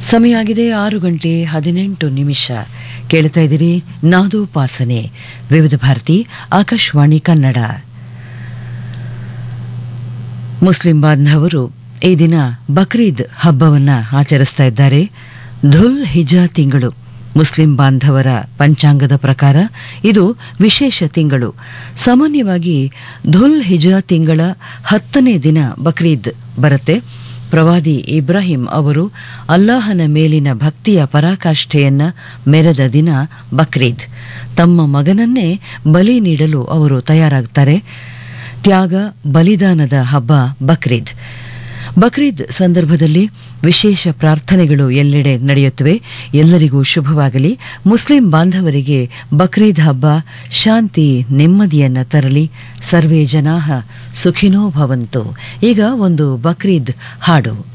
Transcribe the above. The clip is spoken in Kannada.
ಸಮಯ ಆಗಿದೆ ಆರು ಗಂಟೆ ಹದಿನೆಂಟು ನಿಮಿಷ ಕೇಳ್ತಾ ಇದ್ದೀರಿ ನಾದೋಪಾಸನೆ ವಿವಿಧ ಭಾರತಿ ಆಕಾಶವಾಣಿ ಕನ್ನಡ ಮುಸ್ಲಿಂ ಬಾಂಧವರು ಈ ದಿನ ಬಕ್ರೀದ್ ಹಬ್ಬವನ್ನ ಆಚರಿಸ್ತಾ ಇದ್ದಾರೆ ಧುಲ್ ಹಿಜಾ ತಿಂಗಳು ಮುಸ್ಲಿಂ ಬಾಂಧವರ ಪಂಚಾಂಗದ ಪ್ರಕಾರ ಇದು ವಿಶೇಷ ತಿಂಗಳು ಸಾಮಾನ್ಯವಾಗಿ ಧುಲ್ ಹಿಜಾ ತಿಂಗಳ ಹತ್ತನೇ ದಿನ ಬಕ್ರೀದ್ ಬರುತ್ತೆ ಪ್ರವಾದಿ ಇಬ್ರಾಹಿಂ ಅವರು ಅಲ್ಲಾಹನ ಮೇಲಿನ ಭಕ್ತಿಯ ಪರಾಕಾಷ್ಠೆಯನ್ನ ಮೆರೆದ ದಿನ ಬಕ್ರೀದ್ ತಮ್ಮ ಮಗನನ್ನೇ ಬಲಿ ನೀಡಲು ಅವರು ತಯಾರಾಗ್ತಾರೆ ತ್ಯಾಗ ಬಲಿದಾನದ ಹಬ್ಬ ಬಕ್ರೀದ್ ಬಕ್ರೀದ್ ಸಂದರ್ಭದಲ್ಲಿ ವಿಶೇಷ ಪ್ರಾರ್ಥನೆಗಳು ಎಲ್ಲೆಡೆ ನಡೆಯುತ್ತವೆ ಎಲ್ಲರಿಗೂ ಶುಭವಾಗಲಿ ಮುಸ್ಲಿಂ ಬಾಂಧವರಿಗೆ ಬಕ್ರೀದ್ ಹಬ್ಬ ಶಾಂತಿ ನೆಮ್ಮದಿಯನ್ನ ತರಲಿ ಸರ್ವೇ ಜನಾಹ ಸುಖಿನೋ ಭವಂತು ಈಗ ಒಂದು ಬಕ್ರೀದ್ ಹಾಡು